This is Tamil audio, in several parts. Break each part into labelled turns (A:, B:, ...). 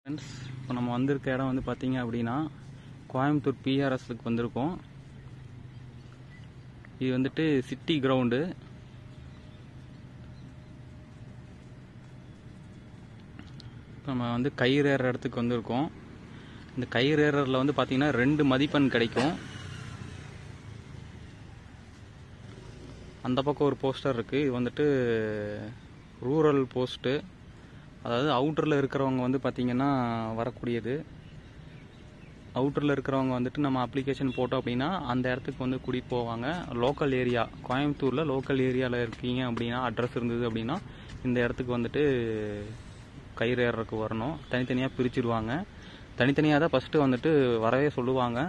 A: ஃப்ரெண்ட்ஸ் இப்போ நம்ம வந்திருக்க இடம் வந்து பார்த்தீங்க அப்படின்னா கோயம்புத்தூர் பிஆர்எஸ்க்கு வந்திருக்கோம் இது வந்துட்டு சிட்டி கிரவுண்டு நம்ம வந்து கயிறு ஏறுற இடத்துக்கு வந்திருக்கோம் இந்த கயிறு ஏறுறதுல வந்து பார்த்தீங்கன்னா ரெண்டு மதிப்பெண் கிடைக்கும் அந்த பக்கம் ஒரு போஸ்டர் இருக்குது இது வந்துட்டு ரூரல் போஸ்ட்டு அதாவது அவுட்டரில் இருக்கிறவங்க வந்து பார்த்திங்கன்னா வரக்கூடியது அவுட்டரில் இருக்கிறவங்க வந்துட்டு நம்ம அப்ளிகேஷன் போட்டோம் அப்படின்னா அந்த இடத்துக்கு வந்து கூட்டிகிட்டு போவாங்க லோக்கல் ஏரியா கோயம்புத்தூரில் லோக்கல் ஏரியாவில் இருக்கீங்க அப்படின்னா அட்ரஸ் இருந்தது அப்படின்னா இந்த இடத்துக்கு வந்துட்டு கயிறு ஏறுறதுக்கு வரணும் தனித்தனியாக பிரிச்சிருவாங்க தனித்தனியாக தான் ஃபஸ்ட்டு வந்துட்டு வரவே சொல்லுவாங்க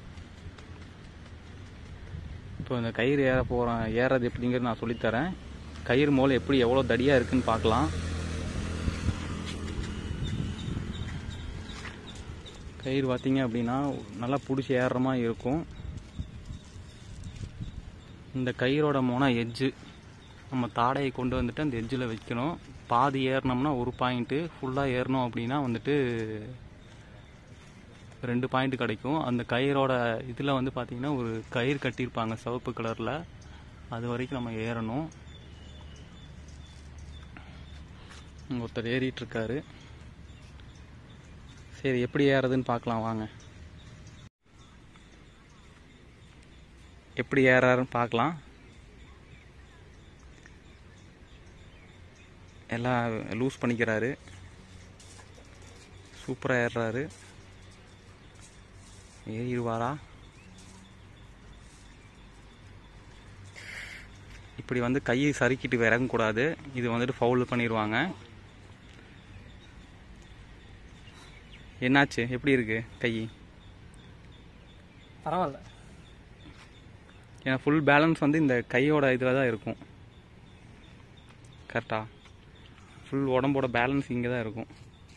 A: இப்போ இந்த கயிறு ஏற போகிறேன் ஏறது எப்படிங்கிறது நான் சொல்லித்தரேன் கயிறு மூலம் எப்படி எவ்வளோ தடியாக இருக்குன்னு பார்க்கலாம் கயிறு பார்த்தீங்க அப்படின்னா நல்லா பிடிச்சி ஏறுற மாதிரி இருக்கும் இந்த கயிறோட மோனா எட்ஜு நம்ம தாடையை கொண்டு வந்துட்டு அந்த எட்ஜில் வைக்கணும் பாதி ஏறினோம்னா ஒரு பாயிண்ட்டு ஃபுல்லாக ஏறணும் அப்படின்னா வந்துட்டு ரெண்டு பாயிண்ட் கிடைக்கும் அந்த கயிறோட இதில் வந்து பார்த்திங்கன்னா ஒரு கயிறு கட்டியிருப்பாங்க சிவப்பு கலரில் அது வரைக்கும் நம்ம ஏறணும் இங்க ஒருத்தர் ஏறிட்டு இருக்காரு சரி எப்படி ஏறதுன்னு பார்க்கலாம் வாங்க எப்படி ஏறாருன்னு பார்க்கலாம் எல்லாம் லூஸ் பண்ணிக்கிறாரு சூப்பராக ஏறுறாரு ஏறிடுவாரா இப்படி வந்து கையை சறுக்கிட்டு இறங்கக்கூடாது இது வந்துட்டு ஃபவுல் பண்ணிடுவாங்க என்னாச்சு எப்படி இருக்கு கை
B: பரவாயில்ல
A: ஏன்னா ஃபுல் பேலன்ஸ் வந்து இந்த கையோட இதில் தான் இருக்கும் கரெக்டா ஃபுல் உடம்போட பேலன்ஸ் இங்கே தான் இருக்கும்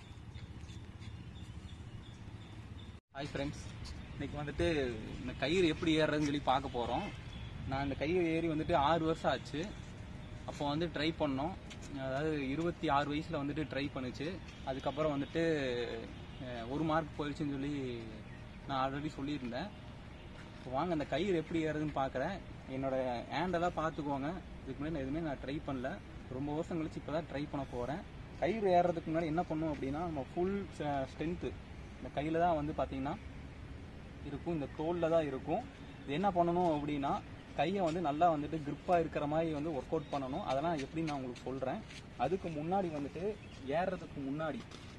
A: ஹாய் ஃப்ரெண்ட்ஸ் இன்னைக்கு வந்துட்டு இந்த கயிறு எப்படி ஏறுறதுன்னு சொல்லி பார்க்க போகிறோம் நான் இந்த கயிறு ஏறி வந்துட்டு ஆறு வருஷம் ஆச்சு அப்போ வந்து ட்ரை பண்ணோம் அதாவது இருபத்தி ஆறு வயசில் வந்துட்டு ட்ரை பண்ணுச்சு அதுக்கப்புறம் வந்துட்டு அஹ், ஒரு மார்க் போயிடுச்சுன்னு சொல்லி நான் ஆல்ரெடி சொல்லியிருந்தேன் இப்போ வாங்க அந்த கயிறு எப்படி ஏறுதுன்னு பார்க்குறேன் என்னோட ஹேண்டெல்லாம் பார்த்துக்கோங்க இதுக்கு முன்னாடி நான் எதுவுமே நான் ட்ரை பண்ணல ரொம்ப வருஷம் கழிச்சு இப்போ தான் ட்ரை பண்ண போகிறேன் கயிறு ஏறுறதுக்கு முன்னாடி என்ன பண்ணும் அப்படின்னா நம்ம ஃபுல் ஸ்ட்ரென்த்து இந்த கையில் தான் வந்து பார்த்தீங்கன்னா இருக்கும் இந்த தோலில் தான் இருக்கும் இது என்ன பண்ணணும் அப்படின்னா கையை வந்து நல்லா வந்துட்டு grip-ஆ இருக்கிற மாதிரி வந்து ஒர்க் அவுட் பண்ணணும் அதெல்லாம் எப்படின்னு நான் உங்களுக்கு சொல்கிறேன் அதுக்கு முன்னாடி வந்துட்டு ஏறுறதுக்கு முன்னாடி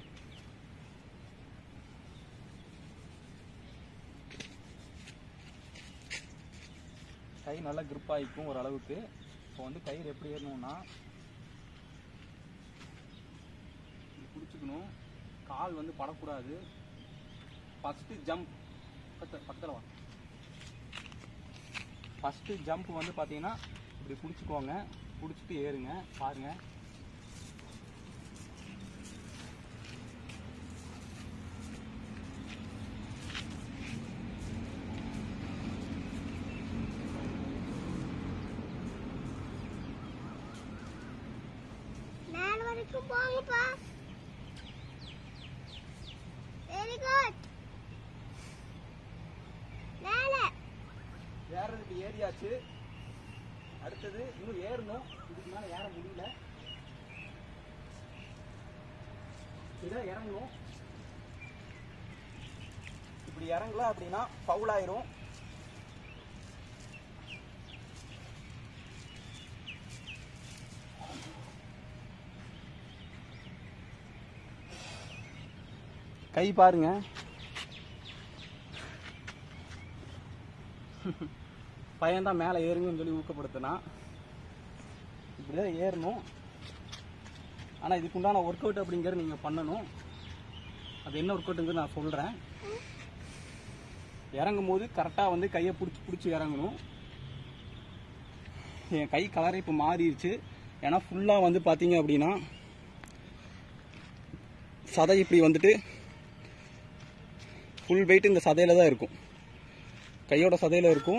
A: கை நல்லா grip ஆகிக்கும் ஓரளவுக்கு இப்போ வந்து கயிறு எப்படி ஏறணும்னா இப்படி பிடிச்சிக்கணும் கால் வந்து படக்கூடாது ஃபஸ்ட்டு ஜம்ப் பக்கத்தில் பக்கத்தில் வா ஃபஸ்ட்டு ஜம்ப் வந்து பார்த்தீங்கன்னா இப்படி பிடிச்சிக்கோங்க பிடிச்சிட்டு ஏறுங்க பாருங்க
C: மேல வரைக்கும் போங்கப்பா வெரி குட் மேல
A: ஏறதுக்கு ஏறியாச்சு அடுத்தது இன்னும் ஏறணும் இதுக்கு மேலே ஏற முடியல இதான் இறங்கணும் இப்படி இறங்கல அப்படின்னா ஃபவுல் ஆயிரும் கை பாருங்க பையன் தான் மேலே ஏறுங்கன்னு சொல்லி ஊக்கப்படுத்தினான் இப்படிதான் ஏறணும் ஆனால் இதுக்கு உண்டான ஒர்க் அவுட் அப்படிங்கிறது நீங்கள் பண்ணணும் அது என்ன ஒர்க் அவுட்டுங்கிறது நான் சொல்கிறேன் இறங்கும் போது கரெக்டாக வந்து கையை பிடிச்சி பிடிச்சி இறங்கணும் என் கை கலரே இப்போ மாறிடுச்சு ஏன்னா ஃபுல்லாக வந்து பார்த்தீங்க அப்படின்னா சதை இப்படி வந்துட்டு ஃபுல் வெயிட் இந்த சதையில தான் இருக்கும் கையோட சதையில இருக்கும்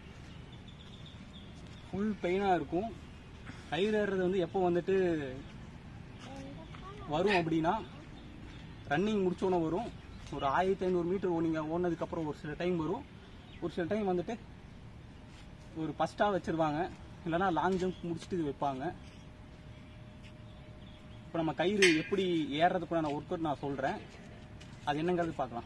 A: ஃபுல் பெயினாக இருக்கும் கயிறு ஏறுறது வந்து எப்போ வந்துட்டு வரும் அப்படின்னா ரன்னிங் முடிச்சோன்னே வரும் ஒரு ஆயிரத்தி ஐநூறு மீட்டர் நீங்கள் ஓடினதுக்கப்புறம் ஒரு சில டைம் வரும் ஒரு சில டைம் வந்துட்டு ஒரு ஃபஸ்ட்டாக வச்சிருவாங்க இல்லைன்னா லாங் ஜம்ப் முடிச்சுட்டு இது வைப்பாங்க இப்போ நம்ம கயிறு எப்படி ஏறுறதுக்குள்ள நான் ஒர்க் அவுட் நான் சொல்கிறேன் அது என்னங்கிறது பார்க்கலாம்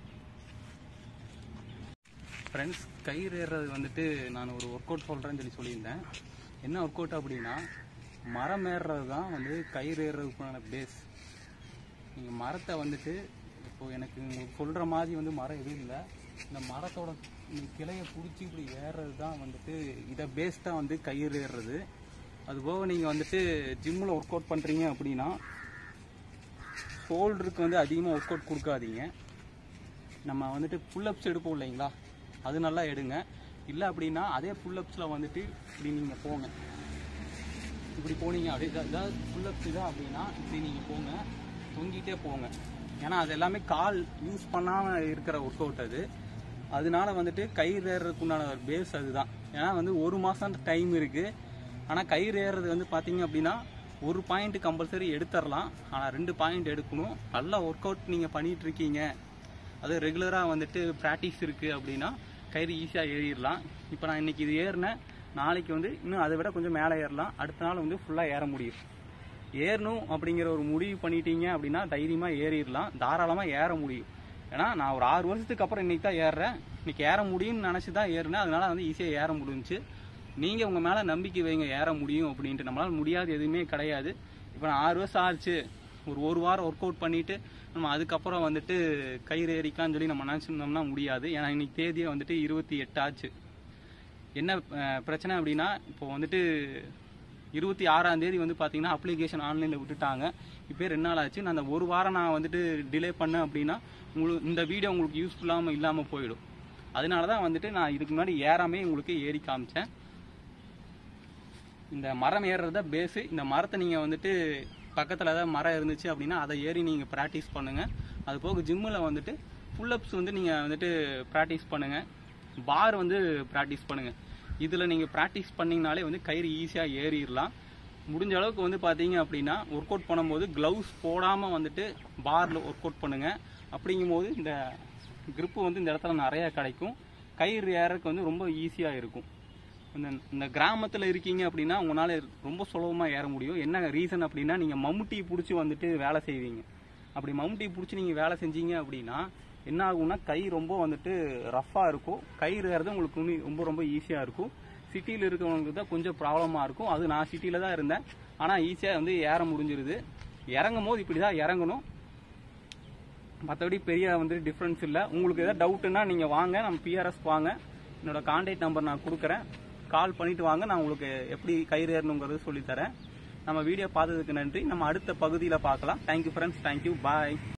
A: ஃப்ரெண்ட்ஸ் கயிறு ஏறுறது வந்துட்டு நான் ஒரு ஒர்க் அவுட் சொல்கிறேன்னு சொல்லி சொல்லியிருந்தேன் என்ன ஒர்க் அவுட் அப்படின்னா மரம் ஏறுறது தான் வந்து கயிறு ஏறுறதுக்குண்டான பேஸ் நீங்கள் மரத்தை வந்துட்டு இப்போ எனக்கு உங்களுக்கு சொல்கிற மாதிரி வந்து மரம் எதுவும் இல்லை இந்த மரத்தோட இந்த கிளையை பிடிச்சி இப்படி ஏறுறது தான் வந்துட்டு இதை பேஸ் தான் வந்து கயிறு ஏறுறது அதுபோக நீங்கள் வந்துட்டு ஜிம்மில் ஒர்க் அவுட் பண்ணுறீங்க அப்படின்னா ஷோல்டருக்கு வந்து அதிகமாக ஒர்க் அவுட் கொடுக்காதீங்க நம்ம வந்துட்டு புல்லப்ஸ் எடுப்போம் இல்லைங்களா அது நல்லா எடுங்க இல்லை அப்படின்னா அதே புல்லப்ஸில் வந்துட்டு இப்படி நீங்கள் போங்க இப்படி போனீங்க அப்படி ஏதாவது புல்லப்ஸ் தான் அப்படின்னா இப்படி நீங்கள் போங்க தொங்கிட்டே போங்க ஏன்னா அது எல்லாமே கால் யூஸ் பண்ணாமல் இருக்கிற ஒர்க் அவுட் அது அதனால வந்துட்டு கயிறு ஏறுறதுக்குண்டான ஒரு பேஸ் அதுதான் ஏன்னா வந்து ஒரு மாதம் டைம் இருக்குது ஆனால் கயிறு ஏறுறது வந்து பார்த்தீங்க அப்படின்னா ஒரு பாயிண்ட் கம்பல்சரி எடுத்துடலாம் ஆனால் ரெண்டு பாயிண்ட் எடுக்கணும் நல்லா ஒர்க் அவுட் நீங்கள் பண்ணிட்டு இருக்கீங்க அது ரெகுலராக வந்துட்டு ப்ராக்டிஸ் இருக்குது அப்படின்னா கயிறு ஈஸியாக ஏறிடலாம் இப்போ நான் இன்னைக்கு இது ஏறினேன் நாளைக்கு வந்து இன்னும் அதை விட கொஞ்சம் மேலே ஏறலாம் அடுத்த நாள் வந்து ஃபுல்லாக ஏற முடியும் ஏறணும் அப்படிங்கிற ஒரு முடிவு பண்ணிட்டீங்க அப்படின்னா தைரியமாக ஏறிடலாம் தாராளமாக ஏற முடியும் ஏன்னா நான் ஒரு ஆறு வருஷத்துக்கு அப்புறம் இன்னைக்கு தான் ஏறுறேன் இன்னைக்கு ஏற முடியும்னு நினச்சி தான் ஏறினேன் அதனால வந்து ஈஸியாக ஏற முடிஞ்சுச்சு நீங்கள் உங்கள் மேலே நம்பிக்கை வைங்க ஏற முடியும் அப்படின்ட்டு நம்மளால் முடியாது எதுவுமே கிடையாது இப்போ நான் ஆறு வருஷம் ஆச்சு ஒரு ஒரு வாரம் ஒர்க் அவுட் பண்ணிட்டு நம்ம அதுக்கப்புறம் வந்துட்டு கயிறு ஏறிக்கலாம்னு சொல்லி நம்ம நினச்சிருந்தோம்னா முடியாது ஏன்னா இன்னைக்கு தேதியே வந்துட்டு இருபத்தி எட்டு ஆச்சு என்ன அஹ், பிரச்சனை அப்படின்னா இப்போ வந்துட்டு இருபத்தி ஆறாம் தேதி வந்து பார்த்தீங்கன்னா அப்ளிகேஷன் ஆன்லைனில் விட்டுட்டாங்க இப்போ ரெண்டு நாள் ஆச்சு நான் அந்த ஒரு வாரம் நான் வந்துட்டு டிலே பண்ணேன் அப்படின்னா உங்களுக்கு இந்த வீடியோ உங்களுக்கு யூஸ்ஃபுல்லாமல் இல்லாமல் போயிடும் அதனால தான் வந்துட்டு நான் இதுக்கு முன்னாடி ஏறாமே உங்களுக்கு ஏறி காமிச்சேன் இந்த மரம் ஏறுறத பேஸு இந்த மரத்தை நீங்கள் வந்துட்டு பக்கத்தில் ஏதாவது மரம் இருந்துச்சு அப்படின்னா அதை ஏறி நீங்கள் ப்ராக்டிஸ் பண்ணுங்கள் அது போக ஜிம்மில் வந்துட்டு புல்லப்ஸ் வந்து நீங்கள் வந்துட்டு ப்ராக்டிஸ் பண்ணுங்கள் பார் வந்து ப்ராக்டிஸ் பண்ணுங்கள் இதில் நீங்கள் ப்ராக்டிஸ் பண்ணிங்கனாலே வந்து கயிறு ஈஸியாக ஏறிடலாம் முடிஞ்ச அளவுக்கு வந்து பார்த்தீங்க அப்படின்னா ஒர்க் அவுட் பண்ணும்போது க்ளவுஸ் போடாமல் வந்துட்டு பாரில் ஒர்க் அவுட் பண்ணுங்கள் அப்படிங்கும்போது இந்த grip வந்து இந்த இடத்துல நிறையா கிடைக்கும் கயிறு ஏறதுக்கு வந்து ரொம்ப ஈஸியாக இருக்கும் இந்த இந்த கிராமத்தில் இருக்கீங்க அப்படின்னா உங்களால் ரொம்ப சுலபமாக ஏற முடியும் என்ன ரீசன் அப்படின்னா நீங்கள் மம்முட்டி பிடிச்சி வந்துட்டு வேலை செய்வீங்க அப்படி மம்முட்டி பிடிச்சி நீங்கள் வேலை செஞ்சீங்க அப்படின்னா என்ன ஆகும்னா கை ரொம்ப வந்துட்டு ரஃப்பாக இருக்கும் கயிறு ஏறது உங்களுக்கு இன்னும் ரொம்ப ரொம்ப ஈஸியாக இருக்கும் சிட்டியில் இருக்கிறவங்களுக்கு தான் கொஞ்சம் ப்ராப்ளமாக இருக்கும் அது நான் சிட்டியில் தான் இருந்தேன் ஆனால் ஈஸியாக வந்து ஏற முடிஞ்சிருது இறங்கும் போது இப்படி தான் இறங்கணும் மற்றபடி பெரிய வந்து டிஃப்ரென்ஸ் இல்லை உங்களுக்கு ஏதாவது டவுட்டுன்னா நீங்கள் வாங்க நம்ம பிஆர்எஸ் வாங்க என்னோட கான்டாக்ட் நம்பர் நான் கொடுக்குறேன் கால் பண்ணிட்டு வாங்க நான் உங்களுக்கு எப்படி கயிறு ஏறணுங்கிறது சொல்லித்தரேன் நம்ம வீடியோ பார்த்ததுக்கு நன்றி நம்ம அடுத்த பகுதியில் பார்க்கலாம் தேங்க்யூ ஃப்ரெண்ட்ஸ் தேங்க்யூ பாய்